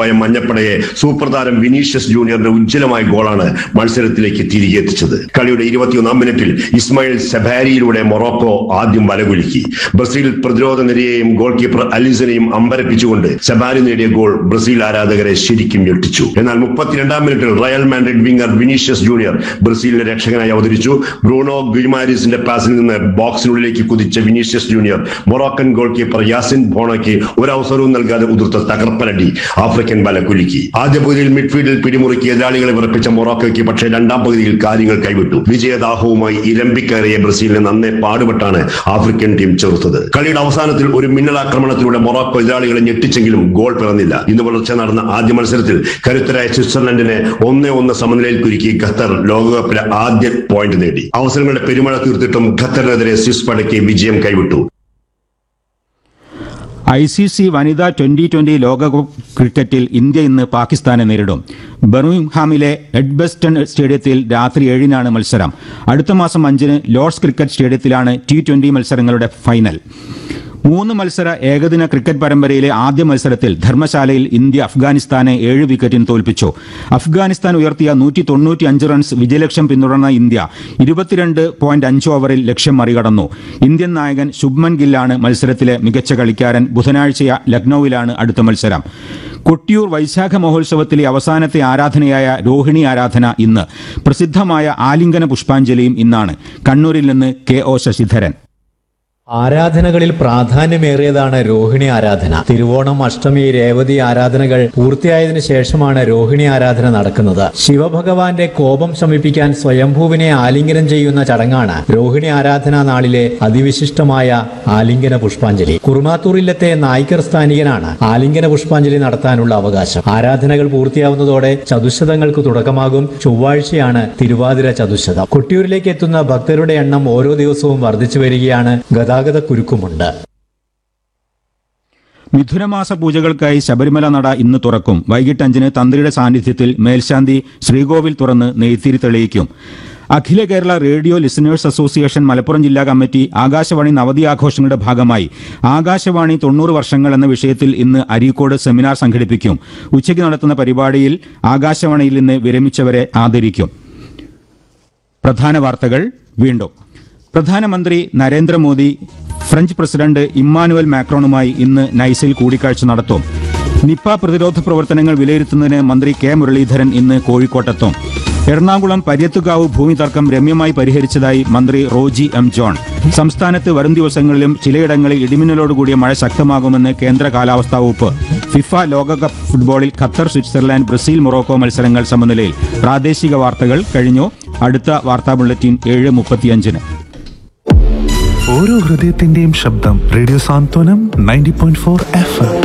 പോയ മഞ്ഞപ്പടയെ സൂപ്പർ താരം വിനീഷ്യസ് ജൂനിയറിന്റെ ഉജ്ജ്വലമായ ഗോളാണ് മത്സരത്തിലേക്ക് തിരികെ എത്തിച്ചത് കളിയുടെ ഇരുപത്തിയൊന്നാം മിനിറ്റിൽ ഇസ്മായിൽ സെബാരിയിലൂടെ മൊറോക്കോ ആദ്യം വലകുലുക്കി ബ്രസീൽ പ്രതിരോധ നിരയെയും ഗോൾ കീപ്പർ അലിസനെയും അമ്പരപ്പിച്ചുകൊണ്ട് സെബാരി നേടിയ ഗോൾ ബ്രസീൽ ആരാധകരെ ശരിക്കും ഞെട്ടിച്ചു എന്നാൽ മുപ്പത്തിരണ്ടാം മിനിറ്റിൽ Real Madrid winger Vinicius junior ബ്രസീലിന്റെ രക്ഷകനായി അവതരിച്ചു ബ്രൂണോ ഗുമാരിസിന്റെ പാസിൽ നിന്ന് ബോക്സിനുള്ളിലേക്ക് കുതിച്ച Vinicius junior Moroccan goalkeeper Yassine ബോണോയ്ക്ക് ഒരവസരവും നൽകാതെ ഉതിർത്ത തകർപ്പനടി ആഫ്രിക്കൻ വല കുലുക്കി ആദ്യ പകുതിയിൽ മിഡ്ഫീൽഡിൽ പിടിമുറുക്കി എതിരാളികളെ വിറപ്പിച്ച മൊറോക്കോയ്ക്ക് പക്ഷേ രണ്ടാം പകുതിയിൽ കാര്യങ്ങൾ കൈവിട്ടു വിജയദാഹവുമായി ഇരമ്പിക്കയറിയ ബ്രസീലിനെ നന്നേ പാടുപെട്ടാണ് ആഫ്രിക്കൻ ടീം ചെറുത്തത് കളിയുടെ അവസാനത്തിൽ ഒരു മിന്നലാക്രമണത്തിലൂടെ മൊറോക്കോ എതിരാളികളെ ഞെട്ടിച്ചെങ്കിലും ഗോൾ പിറന്നില്ല ഇന്ന് പുലർച്ചെ നടന്ന ആദ്യ മത്സരത്തിൽ കരുത്തരായ സ്വിറ്റ്സർലൻഡിനെ ഒന്നേ ഒന്ന് സമനിലയിൽ കുരുക്കി ഖത്തർ ലോകകപ്പിലെ ആദ്യ പോയിന്റ് നേടി അവസരങ്ങളുടെ പെരുമഴ തീർത്തിട്ടും ഖത്തറിനെതിരെ സ്വിസ് പടയ്ക്ക് വിജയം കൈവിട്ടു ഐ സി സി വനിതാ ട്വന്റി ട്വന്റി ലോകകപ്പ് ക്രിക്കറ്റിൽ ഇന്ത്യ ഇന്ന് പാകിസ്ഥാനെ നേരിടും ബർമിംഗ്ഹാമിലെ എഡ്ബസ്റ്റൺ സ്റ്റേഡിയത്തിൽ രാത്രി ഏഴിനാണ് മത്സരം അടുത്ത മാസം അഞ്ചിന് ലോർഡ്സ് ക്രിക്കറ്റ് സ്റ്റേഡിയത്തിലാണ് ടി ട്വന്റി മത്സരങ്ങളുടെ ഫൈനൽ മൂന്ന് മത്സര ഏകദിന ക്രിക്കറ്റ് പരമ്പരയിലെ ആദ്യ മത്സരത്തിൽ ധർമ്മശാലയിൽ ഇന്ത്യ അഫ്ഗാനിസ്ഥാനെ ഏഴ് വിക്കറ്റിന് തോൽപ്പിച്ചു അഫ്ഗാനിസ്ഥാൻ ഉയർത്തിയ നൂറ്റി തൊണ്ണൂറ്റി അഞ്ച് റൺസ് വിജയലക്ഷ്യം പിന്തുടർന്ന ഇന്ത്യ ഇരുപത്തിരണ്ട് പോയിന്റ് അഞ്ച് ഓവറിൽ ലക്ഷ്യം മറികടന്നു ഇന്ത്യൻ നായകൻ ശുഭ്മൻ ഗില്ലാണ് മത്സരത്തിലെ മികച്ച കളിക്കാരൻ ബുധനാഴ്ച ലക്നൌവിലാണ് അടുത്ത മത്സരം കൊട്ടിയൂർ വൈശാഖ മഹോത്സവത്തിലെ അവസാനത്തെ ആരാധനയായ രോഹിണി ആരാധന ഇന്ന് പ്രസിദ്ധമായ ആലിംഗന പുഷ്പാഞ്ജലിയും ഇന്നാണ് കണ്ണൂരിൽ നിന്ന് കെ ഒ ശശിധരൻ ആരാധനകളിൽ പ്രാധാന്യമേറിയതാണ് രോഹിണി ആരാധന തിരുവോണം അഷ്ടമി രേവതി ആരാധനകൾ പൂർത്തിയായതിനു ശേഷമാണ് രോഹിണി ആരാധന നടക്കുന്നത് ശിവഭഗവാന്റെ കോപം ശമിപ്പിക്കാൻ സ്വയംഭൂവിനെ ആലിംഗനം ചെയ്യുന്ന ചടങ്ങാണ് രോഹിണി ആരാധനാ നാളിലെ അതിവിശിഷ്ടമായ ആലിംഗന പുഷ്പാഞ്ജലി കുറുമാത്തൂരില്ലത്തെ നായ്ക്കർ സ്ഥാനികനാണ് ആലിംഗന പുഷ്പാഞ്ജലി നടത്താനുള്ള അവകാശം ആരാധനകൾ പൂർത്തിയാവുന്നതോടെ ചതുശതങ്ങൾക്ക് തുടക്കമാകും ചൊവ്വാഴ്ചയാണ് തിരുവാതിര ചതുശതം കൊട്ടിയൂരിലേക്ക് എത്തുന്ന ഭക്തരുടെ എണ്ണം ഓരോ ദിവസവും വർദ്ധിച്ചു വരികയാണ് ഗതാഗത കുരുക്കുമുണ്ട് മിഥുനമാസ പൂജകൾക്കായി ശബരിമല നട ഇന്ന് തുറക്കും വൈകിട്ട് അഞ്ചിന് തന്ത്രിയുടെ സാന്നിധ്യത്തിൽ മേൽശാന്തി ശ്രീകോവിൽ തുറന്ന് നെയ്ത്തിരി തെളിയിക്കും Akhila Kerala radio listeners association Malappuram ജില്ലാ കമ്മിറ്റി ആകാശവാണി നവതി ആഘോഷങ്ങളുടെ ഭാഗമായി ആകാശവാണി തൊണ്ണൂറ് വർഷങ്ങൾ എന്ന വിഷയത്തിൽ ഇന്ന് അരീക്കോട് സെമിനാർ സംഘടിപ്പിക്കും ഉച്ചയ്ക്ക് നടത്തുന്ന പരിപാടിയിൽ ആകാശവാണിയിൽ നിന്ന് വിരമിച്ചവരെ ആദരിക്കും പ്രധാന വാർത്തകൾ വീണ്ടും പ്രധാനമന്ത്രി നരേന്ദ്രമോദി ഫ്രഞ്ച് പ്രസിഡന്റ് ഇമ്മാനുവൽ മാക്രോണുമായി ഇന്ന് നൈസിൽ കൂടിക്കാഴ്ച നടത്തും നിപ്പ പ്രതിരോധ പ്രവർത്തനങ്ങൾ വിലയിരുത്തുന്നതിന് മന്ത്രി കെ മുരളീധരൻ ഇന്ന് കോഴിക്കോട്ടെത്തും എറണാകുളം പര്യത്തുകാവ് ഭൂമി തർക്കം രമ്യമായി പരിഹരിച്ചതായി മന്ത്രി റോജി എം ജോൺ സംസ്ഥാനത്ത് വരും ദിവസങ്ങളിലും ചിലയിടങ്ങളിൽ ഇടിമിന്നലോടുകൂടിയ മഴ ശക്തമാകുമെന്ന് കേന്ദ്ര കാലാവസ്ഥാ വകുപ്പ് ഫിഫ ലോകകപ്പ് ഫുട്ബോളിൽ ഖത്തർ സ്വിറ്റ്സർലാൻഡ് ബ്രസീൽ മൊറോക്കോ മത്സരങ്ങൾ സമനിലയിൽ പ്രാദേശിക വാർത്തകൾ കഴിഞ്ഞു അടുത്ത വാർത്താ ബുള്ളറ്റിൻ ഏഴ് മുപ്പത്തിയഞ്ചിന് ഓരോ ഹൃദയത്തിന്റെയും ശബ്ദം radio Santhwanam ninety point four F M